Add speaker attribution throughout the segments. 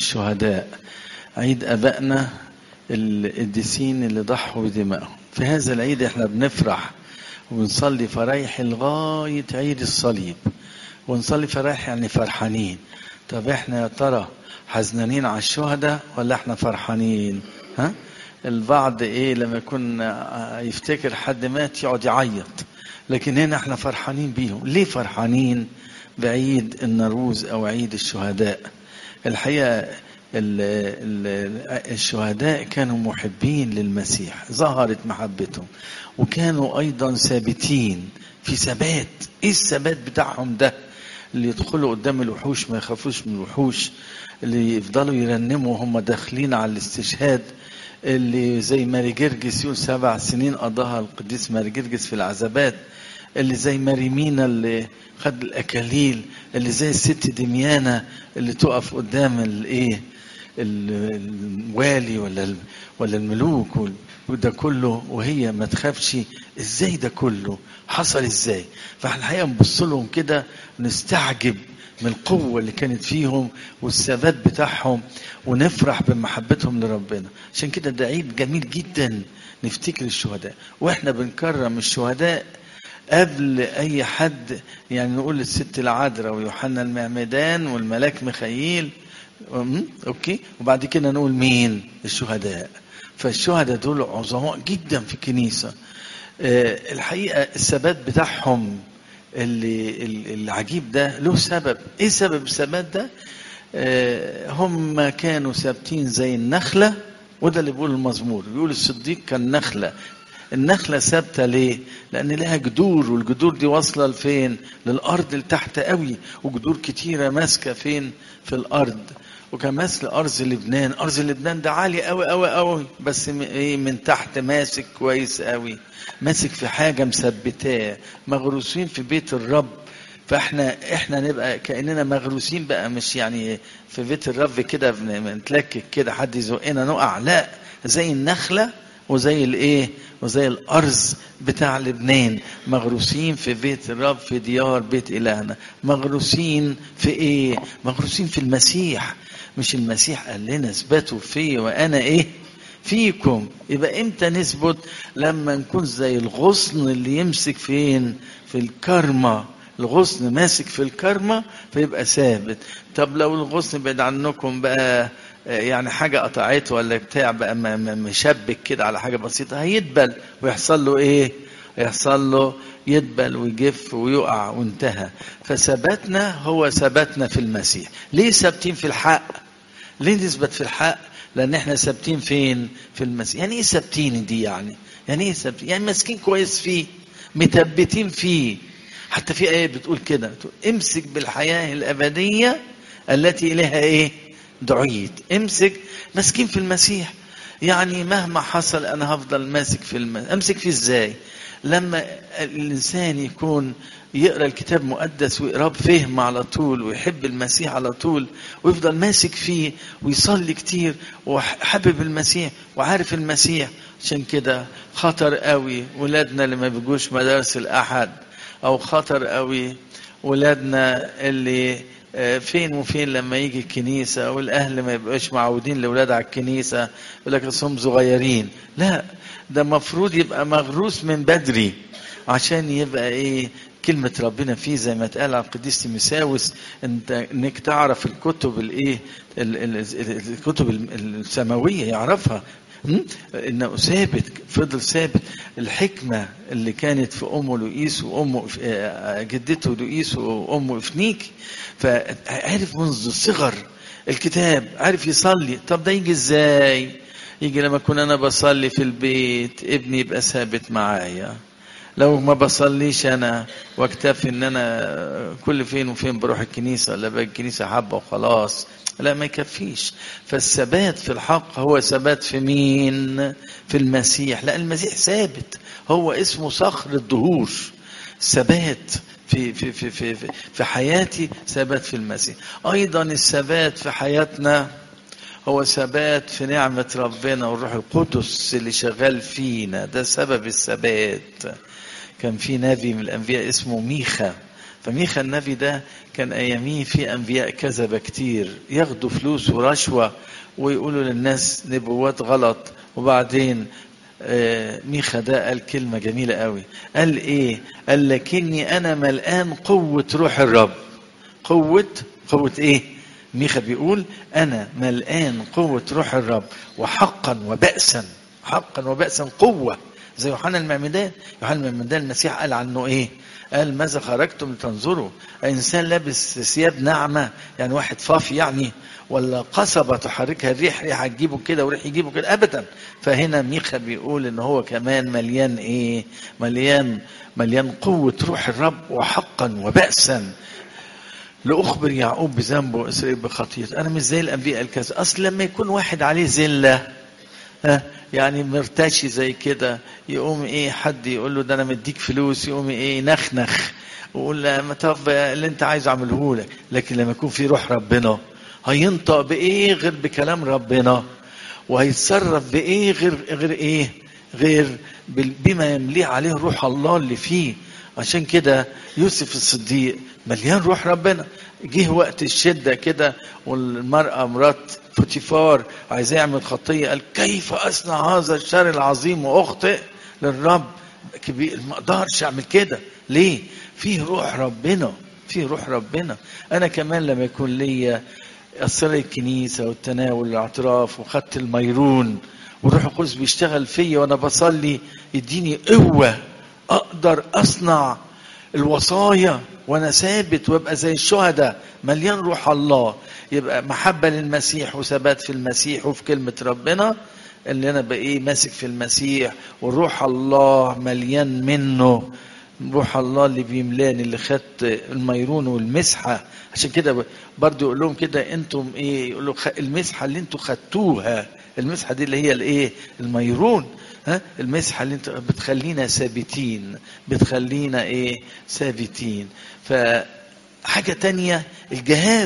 Speaker 1: الشهداء عيد أبائنا القديسين اللي ضحوا بدمائهم في هذا العيد احنا بنفرح وبنصلي فرايح لغاية عيد الصليب ونصلي فرايح يعني فرحانين طب احنا يا ترى حزنانين على الشهداء ولا احنا فرحانين ها البعض ايه لما يكون يفتكر حد مات يقعد يعيط لكن هنا احنا فرحانين بيهم ليه فرحانين بعيد النروز او عيد الشهداء الحقيقه ال ال الشهداء كانوا محبين للمسيح ظهرت محبتهم وكانوا ايضا ثابتين في ثبات ايه الثبات بتاعهم ده اللي يدخلوا قدام الوحوش ما يخافوش من الوحوش اللي يفضلوا يرنموا وهم داخلين على الاستشهاد اللي زي ماري جرجس يقول سبع سنين قضاها القديس ماري جرجس في العذابات اللي زي ماريمينا اللي خد الاكاليل اللي زي الست دميانة اللي تقف قدام الايه الوالي ولا ولا الملوك وده كله وهي ما تخافش ازاي ده كله حصل ازاي فاحنا الحقيقه نبص لهم كده نستعجب من القوة اللي كانت فيهم والثبات بتاعهم ونفرح بمحبتهم لربنا عشان كده ده عيد جميل جدا نفتكر الشهداء واحنا بنكرم الشهداء قبل اي حد يعني نقول الست العذراء ويوحنا المعمدان والملاك ميخائيل اوكي وبعد كده نقول مين الشهداء فالشهداء دول عظماء جدا في الكنيسه أه الحقيقه الثبات بتاعهم اللي العجيب ده له سبب ايه سبب الثبات ده أه هم كانوا ثابتين زي النخله وده اللي بيقول المزمور بيقول الصديق كان نخله النخله ثابته ليه لان لها جذور والجذور دي واصله لفين للارض لتحت قوي وجذور كتيره ماسكه فين في الارض وكان ماسك ارض لبنان ارض لبنان ده عالي قوي قوي قوي بس ايه من تحت ماسك كويس قوي ماسك في حاجه مثبتاه مغروسين في بيت الرب فاحنا احنا نبقى كاننا مغروسين بقى مش يعني في بيت الرب كده بنتلكك كده حد يزقنا نقع لا زي النخله وزي الايه وزي الارز بتاع لبنان مغروسين في بيت الرب في ديار بيت الهنا مغروسين في ايه مغروسين في المسيح مش المسيح قال لنا اثبتوا في وانا ايه فيكم يبقى امتى نثبت لما نكون زي الغصن اللي يمسك فين في الكرمه الغصن ماسك في الكرمه فيبقى ثابت طب لو الغصن بعد عنكم بقى يعني حاجة قطعته ولا بتاع بقى مشبك كده على حاجة بسيطة هيدبل ويحصل له ايه؟ يحصل له يدبل ويجف ويقع وانتهى فثباتنا هو ثباتنا في المسيح ليه ثابتين في الحق ليه نثبت في الحق لان احنا ثابتين فين في المسيح يعني ايه ثابتين دي يعني يعني ايه ثابتين يعني ماسكين كويس فيه مثبتين فيه حتى في ايه بتقول كده بتقول امسك بالحياه الابديه التي اليها ايه دعيت امسك ماسكين في المسيح يعني مهما حصل انا هفضل ماسك في المسيح امسك فيه ازاي لما الانسان يكون يقرا الكتاب المقدس ويقراه بفهم على طول ويحب المسيح على طول ويفضل ماسك فيه ويصلي كتير وحابب المسيح وعارف المسيح عشان كده خطر قوي ولادنا اللي ما بيجوش مدارس الاحد او خطر قوي ولادنا اللي فين وفين لما يجي الكنيسة والأهل ما يبقاش معودين الأولاد على الكنيسة يقول لك هم صغيرين لا ده مفروض يبقى مغروس من بدري عشان يبقى إيه كلمة ربنا فيه زي ما اتقال على القديس تيمساوس انت انك تعرف الكتب الايه الكتب السماوية يعرفها انه ثابت فضل ثابت الحكمه اللي كانت في امه لؤيس وامه جدته لؤيس وامه افنيك فعرف منذ الصغر الكتاب عارف يصلي طب ده يجي ازاي يجي لما اكون انا بصلي في البيت ابني يبقى ثابت معايا لو ما بصليش انا واكتفي ان انا كل فين وفين بروح الكنيسه ولا باجي الكنيسه حبه وخلاص لا ما يكفيش فالثبات في الحق هو ثبات في مين في المسيح لا المسيح ثابت هو اسمه صخر الدهور ثبات في في في في في, في حياتي ثبات في المسيح ايضا الثبات في حياتنا هو ثبات في نعمة ربنا والروح القدس اللي شغال فينا ده سبب الثبات كان في نبي من الأنبياء اسمه ميخا فميخا النبي ده كان اياميه في انبياء كذبه كتير ياخدوا فلوس ورشوه ويقولوا للناس نبوات غلط وبعدين آه، ميخا ده قال كلمه جميله قوي قال ايه قال لكني انا ملآن قوه روح الرب قوه قوه ايه ميخا بيقول انا ملآن قوه روح الرب وحقا وبأسا حقا وبأسا قوه زي يوحنا المعمدان يوحنا المعمدان المسيح قال عنه ايه قال ماذا خرجتم لتنظروا انسان لابس ثياب ناعمه يعني واحد فافي يعني ولا قصبه تحركها الريح ريح هتجيبه كده وريح يجيبه كده ابدا فهنا ميخا بيقول ان هو كمان مليان ايه مليان مليان قوه روح الرب وحقا وبأسا لأخبر يعقوب بذنبه وإسرائيل بخطيئته أنا مش زي الأنبياء الكذا أصل لما يكون واحد عليه ذلة ها يعني مرتشي زي كده يقوم ايه حد يقول له ده انا مديك فلوس يقوم ايه نخنخ ويقول له ما طب اللي انت عايز اعمله لك لكن لما يكون في روح ربنا هينطق بايه غير بكلام ربنا وهيتصرف بايه غير غير ايه غير بال- بما يمليه عليه روح الله اللي فيه عشان كده يوسف الصديق مليان روح ربنا جه وقت الشدة كده والمرأة مرات فوتيفار عايزاه يعمل خطية قال كيف أصنع هذا الشر العظيم وأخطئ للرب كبير ما أقدرش أعمل كده ليه؟ فيه روح ربنا فيه روح ربنا أنا كمان لما يكون ليا أسرار الكنيسة والتناول والاعتراف وخدت الميرون والروح القدس بيشتغل فيا وأنا بصلي يديني قوة أقدر أصنع الوصايا وانا ثابت وابقى زي الشهداء مليان روح الله يبقى محبه للمسيح وثبات في المسيح وفي كلمه ربنا اللي انا بقى ايه ماسك في المسيح وروح الله مليان منه روح الله اللي بيملاني اللي خدت الميرون والمسحه عشان كده برضه يقول لهم كده انتم ايه يقول له خ- المسحه اللي انتم خدتوها المسحه دي اللي هي الايه الميرون ها المسحه اللي انت بتخلينا ثابتين بتخلينا ايه ثابتين فحاجه تانية الجهاد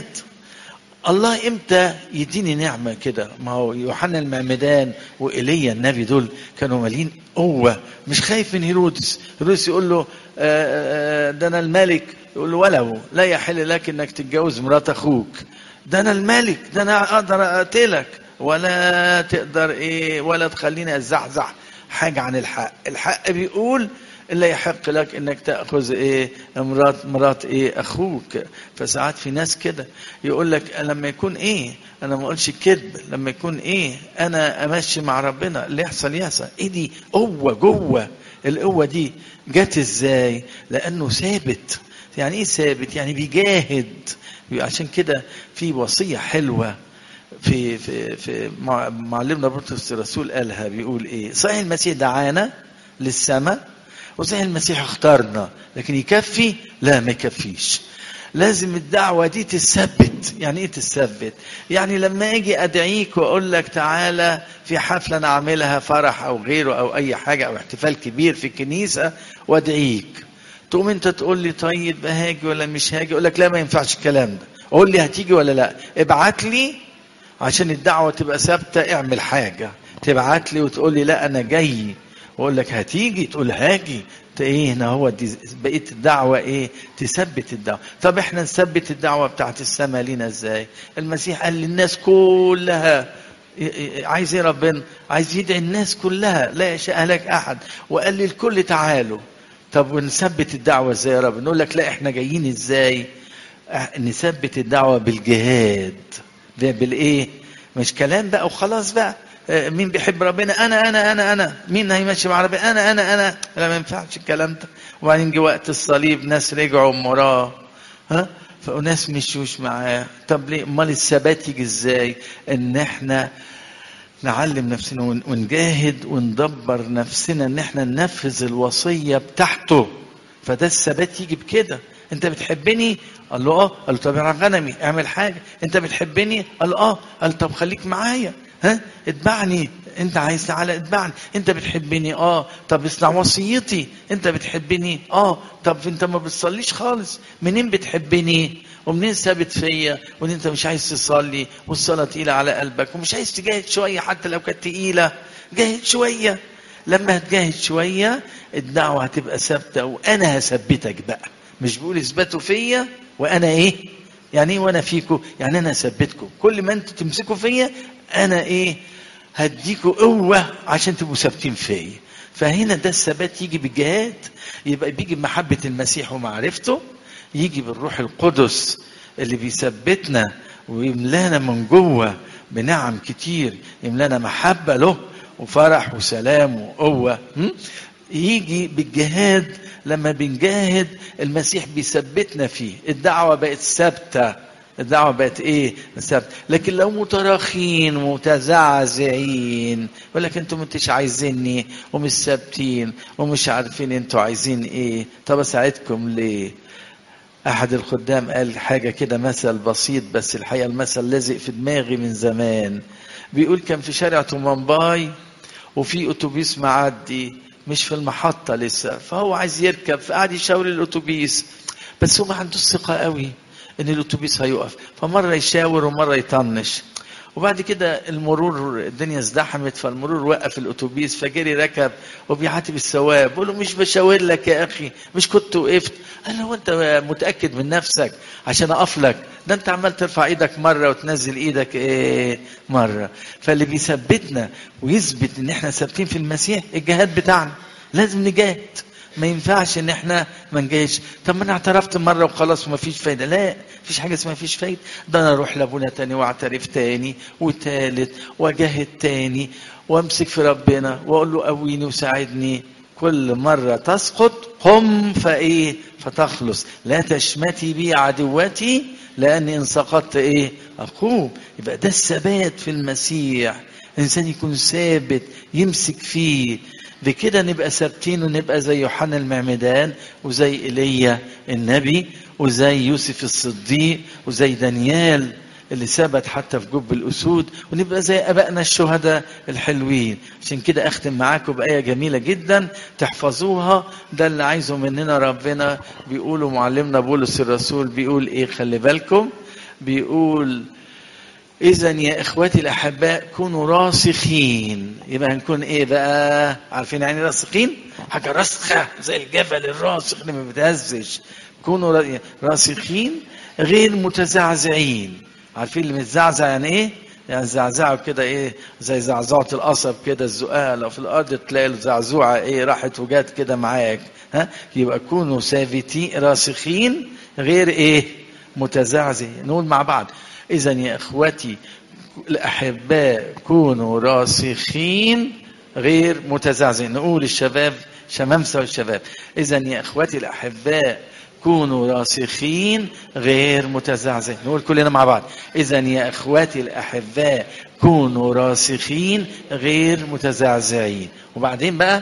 Speaker 1: الله امتى يديني نعمه كده ما هو يوحنا المعمدان وايليا النبي دول كانوا مالين قوه مش خايف من هيرودس هيرودس يقول له آه، آه، ده انا الملك يقول له ولو لا يحل لك انك تتجوز مرات اخوك ده انا الملك ده انا اقدر اقتلك ولا تقدر ايه ولا تخليني ازحزح حاجه عن الحق الحق بيقول الا يحق لك انك تاخذ ايه مرات مرات ايه اخوك فساعات في ناس كده يقول لك لما يكون ايه انا ما اقولش كذب لما يكون ايه انا امشي مع ربنا اللي يحصل يحصل ايه دي قوه جوه القوه دي جت ازاي لانه ثابت يعني ايه ثابت يعني بيجاهد عشان كده في وصيه حلوه في في في مع- معلمنا بطرس الرسول قالها بيقول ايه صحيح المسيح دعانا للسماء وصحيح المسيح اختارنا لكن يكفي لا ما يكفيش لازم الدعوة دي تثبت يعني ايه تثبت يعني لما اجي ادعيك واقول لك تعالى في حفلة انا اعملها فرح او غيره او اي حاجة او احتفال كبير في الكنيسة وادعيك تقوم انت تقول لي طيب هاجي ولا مش هاجي اقول لك لا ما ينفعش الكلام ده قول لي هتيجي ولا لا ابعت لي عشان الدعوة تبقى ثابتة اعمل حاجة تبعت لي وتقول لي لا أنا جاي وأقول لك هتيجي تقول هاجي ت- ايه هنا هو دي بقيه الدعوه ايه تثبت الدعوه طب احنا نثبت الدعوه بتاعت السماء لينا ازاي المسيح قال للناس كلها عايز ايه ربنا عايز يدعي الناس كلها لا يشاء لك احد وقال للكل تعالوا طب ونثبت الدعوه ازاي يا رب نقول لك لا احنا جايين ازاي اه نثبت الدعوه بالجهاد ده بالايه مش كلام بقى وخلاص بقى اه مين بيحب ربنا انا انا انا انا مين هيمشي مع ربنا انا انا انا لا ما ينفعش الكلام ده وبعدين جه وقت الصليب ناس رجعوا وراه ها فناس مشوش معاه طب ليه امال الثبات يجي ازاي ان احنا نعلم نفسنا ونجاهد وندبر نفسنا ان احنا ننفذ الوصيه بتاعته فده الثبات يجي بكده انت بتحبني قال له اه قال له طب يا غنمي اعمل حاجه انت بتحبني قال له اه قال طب خليك معايا ها اتبعني انت عايز تعالى اتبعني انت بتحبني اه طب اسمع وصيتي انت بتحبني اه طب انت ما بتصليش خالص منين بتحبني ومنين ثابت فيا وان انت مش عايز تصلي والصلاه تقيله على قلبك ومش عايز تجاهد شويه حتى لو كانت تقيله جاهد شويه لما هتجاهد شويه الدعوه هتبقى ثابته وانا هثبتك بقى مش بيقول اثبتوا فيا وانا ايه يعني ايه وانا فيكم يعني انا اثبتكم كل ما انتوا تمسكوا فيا انا ايه هديكوا قوه عشان تبقوا ثابتين فيا فهنا ده الثبات يجي بالجهاد يبقى بيجي بمحبه المسيح ومعرفته يجي بالروح القدس اللي بيثبتنا ويملانا من جوه بنعم كتير يملانا محبه له وفرح وسلام وقوه م? يجي بالجهاد لما بنجاهد المسيح بيثبتنا فيه الدعوه بقت ثابته الدعوه بقت ايه ثابته لكن لو متراخين ومتزعزعين يقول لك انتوا مش عايزيني ومش ثابتين ومش عارفين انتوا عايزين ايه طب اساعدكم ليه احد الخدام قال حاجه كده مثل بسيط بس الحقيقه المثل لازق في دماغي من زمان بيقول كان في شارع تومنباي وفي اتوبيس معدي مش في المحطه لسه فهو عايز يركب فقعد يشاور الاتوبيس بس هو ما عندوش ثقه قوي ان الاتوبيس هيقف فمره يشاور ومره يطنش وبعد كده المرور الدنيا ازدحمت فالمرور وقف الاتوبيس فجري ركب وبيعاتب السواق بيقول له مش بشاور لك يا اخي مش كنت وقفت قال له انت متاكد من نفسك عشان اقف لك ده انت عمال ترفع ايدك مره وتنزل ايدك ايه مره فاللي بيثبتنا ويثبت ان احنا ثابتين في المسيح الجهاد بتاعنا لازم نجاهد ما ينفعش ان احنا ما نجاهدش طب ما انا اعترفت مره وخلاص وما فيش فايده لا مفيش حاجه اسمها فيش فايده ده انا اروح لابونا تاني واعترف تاني وتالت واجاهد تاني وامسك في ربنا واقول له قويني وساعدني كل مرة تسقط قم فايه فتخلص لا تشمتي بي عدوتي لاني ان سقطت ايه اقوم يبقى ده الثبات في المسيح الانسان يكون ثابت يمسك فيه بكده نبقى ثابتين ونبقى زي يوحنا المعمدان وزي ايليا النبي وزي يوسف الصديق وزي دانيال اللي ثبت حتى في جب الاسود ونبقى زي ابائنا الشهداء الحلوين عشان كده اختم معاكم بايه جميله جدا تحفظوها ده اللي عايزه مننا ربنا بيقولوا معلمنا بولس الرسول بيقول ايه خلي بالكم بيقول إذا يا إخواتي الأحباء كونوا راسخين يبقى هنكون إيه بقى؟ عارفين يعني راسخين؟ حاجة راسخة زي الجبل الراسخ اللي ما بيتهزش كونوا راسخين غير متزعزعين عارفين اللي متزعزع يعني إيه؟ يعني زعزعوا كده ايه زي زعزعة القصب كده الزقاق لو في الارض تلاقي الزعزوعة ايه راحت وجات كده معاك ها يبقى كونوا ثابتين راسخين غير ايه متزعزع نقول مع بعض إذا يا إخوتي الأحباء كونوا راسخين غير متزعزعين نقول الشباب شمامسة والشباب إذا يا إخوتي الأحباء كونوا راسخين غير متزعزعين نقول كلنا مع بعض إذا يا إخوتي الأحباء كونوا راسخين غير متزعزعين وبعدين بقى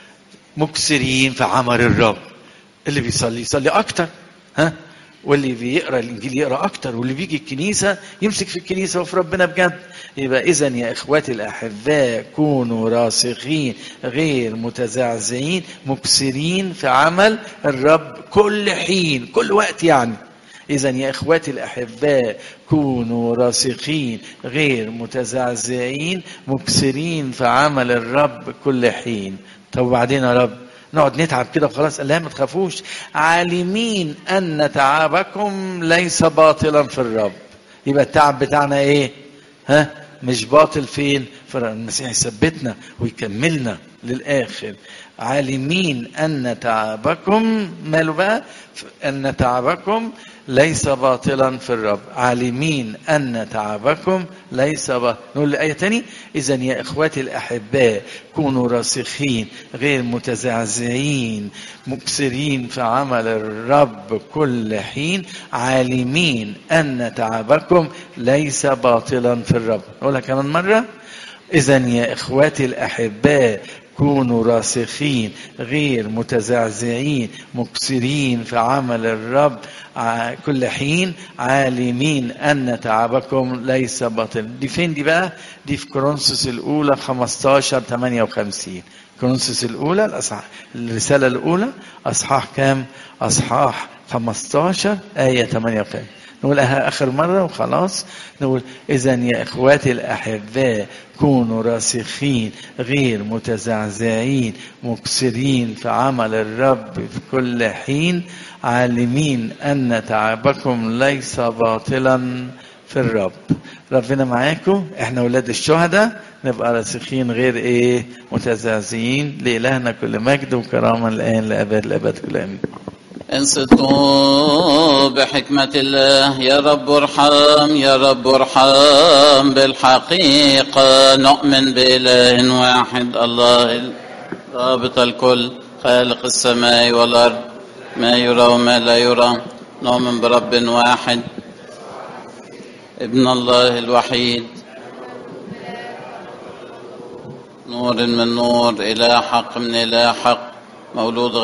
Speaker 1: مكسرين في عمل الرب اللي بيصلي يصلي أكتر ها واللي بيقرا الانجيل يقرا اكتر واللي بيجي الكنيسه يمسك في الكنيسه وفي ربنا بجد يبقى اذا يا اخواتي الاحباء كونوا راسخين غير متزعزعين مكسرين في عمل الرب كل حين كل وقت يعني إذا يا إخواتي الأحباء كونوا راسخين غير متزعزعين مكسرين في عمل الرب كل حين طب وبعدين يا رب نقعد نتعب كده وخلاص لا ما تخافوش عالمين ان تعبكم ليس باطلا في الرب يبقى التعب بتاعنا ايه ها مش باطل فين فالمسيح يثبتنا ويكملنا للاخر عالمين ان تعبكم ماله بقى ان تعبكم ليس باطلا في الرب عالمين أن تعبكم ليس باطلا نقول الآية تاني إذا يا إخواتي الأحباء كونوا راسخين غير متزعزعين مكسرين في عمل الرب كل حين عالمين أن تعبكم ليس باطلا في الرب نقولها كمان مرة إذا يا إخواتي الأحباء كونوا راسخين غير متزعزعين مكسرين في عمل الرب كل حين عالمين أن تعبكم ليس باطل دي فين دي بقى دي في كورنثوس الأولى 15 58 كورنثوس الأولى الأصحاح الرسالة الأولى أصحاح كام أصحاح 15 آية 58 نقولها آخر مرة وخلاص نقول إذا يا إخواتي الأحباء كونوا راسخين غير متزعزعين مكسرين في عمل الرب في كل حين عالمين أن تعبكم ليس باطلا في الرب ربنا معاكم احنا ولاد الشهداء نبقى راسخين غير ايه متزعزعين لإلهنا كل مجد وكرامة الآن لأبد الأبد كل آمين
Speaker 2: انصتوا بحكمة الله يا رب ارحم يا رب ارحم بالحقيقة نؤمن بإله واحد الله رابط الكل خالق السماء والأرض ما يرى وما لا يرى نؤمن برب واحد ابن الله الوحيد نور من نور إله حق من إله حق مولود